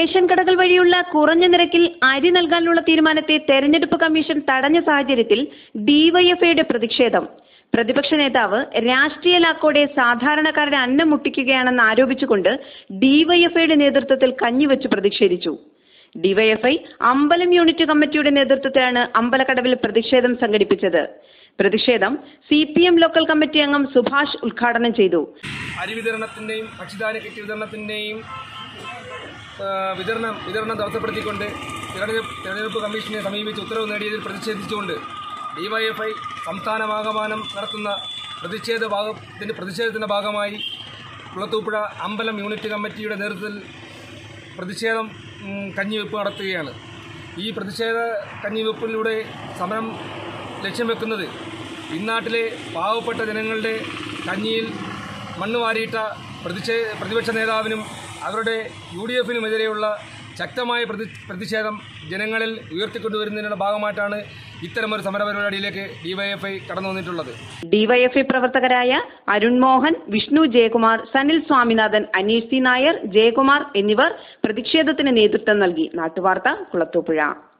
ration കടകൾ വഴിയുള്ള കുറഞ്ഞ നിരക്കിൽ അരി നൽകാനുള്ള തീരുമാനത്തെ തെരഞ്ഞെടുപ്പ് കമ്മീഷൻ തടഞ്ഞ സാഹചര്യത്തിൽ ഡിവൈഎഫ്ഐയുടെ പ്രതിഷേധം പ്രതിപക്ഷ നേതാവ് രാഷ്ട്രീയ ലാക്കോടെ സാധാരണക്കാരുടെ അന്നം മുട്ടിക്കുകയാണെന്ന് ആരോപിച്ചുകൊണ്ട് ഡിവൈഎഫ്ഐയുടെ നേതൃത്വത്തിൽ കഞ്ഞിവെച്ച് പ്രതിഷേധിച്ചു ഡിവൈഎഫ്ഐ അമ്പലം യൂണിറ്റ് കമ്മിറ്റിയുടെ നേതൃത്വത്തിലാണ് അമ്പലക്കടവിൽ പ്രതിഷേധം സംഘടിപ്പിച്ചത് പ്രതിഷേധം C P M local committee അംഗം സുഭാഷ് ഉദ്ഘാടനം ചെയ്തു അരി വിതരണത്തിൻ്റെയും ഭക്ഷ്യധാന്യ കിറ്റ് വിതരണത്തിൻ്റെയും വിതരണം വിതരണം തടസ്സപ്പെടുത്തിക്കൊണ്ട് തിരഞ്ഞെടുപ്പ് തിരഞ്ഞെടുപ്പ് കമ്മീഷനെ സമീപിച്ച് ഉത്തരവ് നേടിയതിൽ പ്രതിഷേധിച്ചുകൊണ്ട് ഡിവൈഎഫ്ഐ സംസ്ഥാനമാകമാനം നടത്തുന്ന പ്രതിഷേധ ഭാഗത്തിൻ്റെ പ്രതിഷേധത്തിൻ്റെ ഭാഗമായി കുളത്തൂപ്പുഴ അമ്പലം യൂണിറ്റ് കമ്മിറ്റിയുടെ നേതൃത്വത്തിൽ പ്രതിഷേധം ഉം, കഞ്ഞിവെപ്പ് നടത്തുകയാണ് ഈ പ്രതിഷേധ കഞ്ഞിവെപ്പിലൂടെ സമരം ലക്ഷ്യം വെക്കുന്നത് ഇന്നാട്ടിലെ പാവപ്പെട്ട ജനങ്ങളുടെ കഞ്ഞിയിൽ മണ്ണ് വാരിയിട്ട പ്രതിഷേ പ്രതിപക്ഷ നേതാവിനും അവരുടെ യു ഡി എഫിനുമെതിരെയുള്ള ശക്തമായ പ്രതി പ്രതിഷേധം ജനങ്ങളിൽ ഉയർത്തിക്കൊണ്ടുവരുന്നതിനുള്ള ഭാഗമായിട്ടാണ് ഇത്തരമൊരു സമരപരിപാടിയിലേക്ക് ഡിവൈഎഫ്ഐ കടന്നു വന്നിട്ടുള്ളത് ഡിവൈഎഫ്ഐ പ്രവർത്തകരായ അരുൺ മോഹൻ വിഷ്ണു ജയകുമാർ സനിൽ സ്വാമിനാഥൻ അനീഷ് സി നായർ ജയകുമാർ എന്നിവർ പ്രതിഷേധത്തിന് നേതൃത്വം നൽകി നാട്ടുവാർത്ത കുളത്തൂപ്പുഴ